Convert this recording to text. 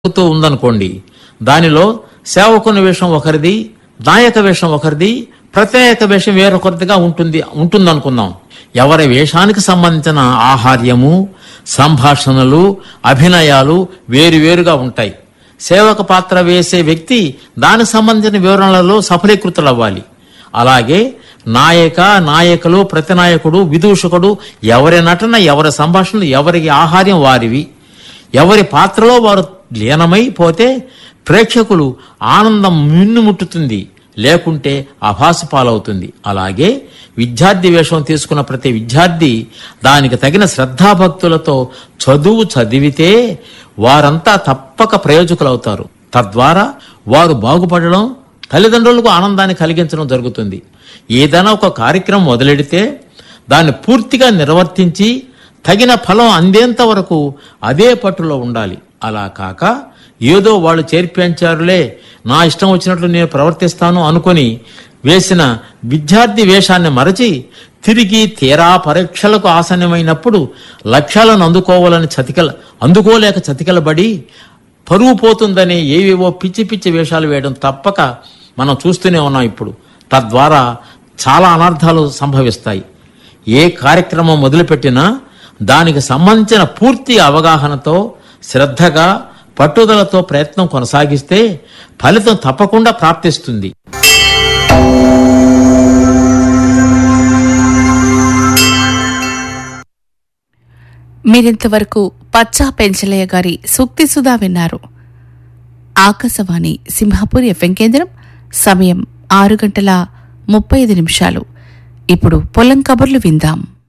జరుగుతూ ఉందనుకోండి దానిలో సేవకుని వేషం ఒకరిది నాయక వేషం ఒకరిది ప్రత్యేక వేషం వేరొకరిదిగా ఉంటుంది ఉంటుందనుకుందాం ఎవరి వేషానికి సంబంధించిన ఆహార్యము సంభాషణలు అభినయాలు వేరువేరుగా ఉంటాయి సేవక పాత్ర వేసే వ్యక్తి దానికి సంబంధించిన వివరణలలో సఫలీకృతులవ్వాలి అలాగే నాయక నాయకులు ప్రతినాయకుడు విదూషకుడు ఎవరి నటన ఎవరి సంభాషణలు ఎవరికి ఆహార్యం వారివి ఎవరి పాత్రలో వారు లీనమై పోతే ప్రేక్షకులు ఆనందం మిన్నుముట్టుతుంది లేకుంటే అభాసు పాలవుతుంది అలాగే విద్యార్థి వేషం తీసుకున్న ప్రతి విద్యార్థి దానికి తగిన శ్రద్ధాభక్తులతో చదువు చదివితే వారంతా తప్పక ప్రయోజకులవుతారు తద్వారా వారు బాగుపడడం తల్లిదండ్రులకు ఆనందాన్ని కలిగించడం జరుగుతుంది ఏదైనా ఒక కార్యక్రమం మొదలెడితే దాన్ని పూర్తిగా నిర్వర్తించి తగిన ఫలం అందేంత వరకు అదే పట్టులో ఉండాలి అలా కాక ఏదో వాళ్ళు చేర్పించారులే నా ఇష్టం వచ్చినట్లు నేను ప్రవర్తిస్తాను అనుకొని వేసిన విద్యార్థి వేషాన్ని మరచి తిరిగి తీరా పరీక్షలకు ఆసన్నమైనప్పుడు లక్ష్యాలను అందుకోవాలని చతికల అందుకోలేక చతికలబడి పరువు పోతుందనే ఏవేవో పిచ్చి పిచ్చి వేషాలు వేయడం తప్పక మనం చూస్తూనే ఉన్నాం ఇప్పుడు తద్వారా చాలా అనర్థాలు సంభవిస్తాయి ఏ కార్యక్రమం మొదలుపెట్టినా దానికి సంబంధించిన పూర్తి అవగాహనతో శ్రద్ధగా పట్టుదలతో ప్రయత్నం కొనసాగిస్తే ఫలితం తప్పకుండా ప్రాప్తిస్తుంది మీరింతవరకు పచ్చా పెంచలయ్య గారి సూక్తి సుధా విన్నారు ఆకాశవాణి సింహాపూర్ ఎఫ్ఎం కేంద్రం సమయం ఆరు గంటల ముప్పై ఐదు నిమిషాలు ఇప్పుడు పొలం కబుర్లు విందాం